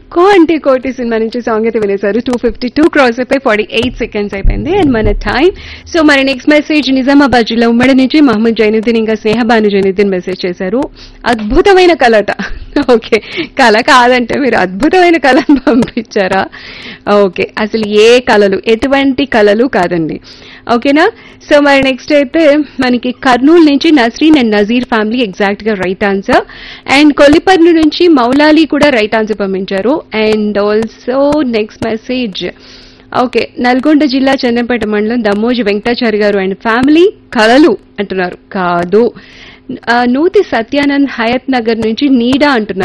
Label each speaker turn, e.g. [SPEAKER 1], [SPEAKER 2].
[SPEAKER 1] కో అంటే కోటి సినిమా నుంచి సాంగ్ అయితే వినేశారు టూ ఫిఫ్టీ టూ క్రాస్ అయిపోయి ఫార్టీ ఎయిట్ సెకండ్స్ అయిపోయింది అండ్ మన టైం సో మరి నెక్స్ట్ మెసేజ్ నిజామాబాద్ జిల్లా ఉమ్మడి నుంచి మహమ్మద్ జైనుద్దీన్ ఇంకా స్నేహబాను జైనుద్దీన్ మెసేజ్ చేశారు అద్భుతమైన కలట ఓకే కళ కాదంటే మీరు అద్భుతమైన కళను పంపించారా ఓకే అసలు ఏ కళలు ఎటువంటి కళలు కాదండి ఓకేనా సో మరి నెక్స్ట్ అయితే మనకి కర్నూలు నుంచి Nasreen and Nazeer family exact గా రైట్ ఆన్సర్ అండ్ కొల్లిపర్ను నుంచి మౌలాలి కూడా రైట్ ఆన్సర్ పంపించారు and also next message okay Nalgonda జిల్లా చందంపేట మండలం దమ్మోజి వెంకటాచారి గారు అండ్ ఫ్యామిలీ కళలు అంటున్నారు కాదు ఆ, నూతి సత్యానంద్ హయత్ నగర్ నుంచి నీడా అంటున్నారు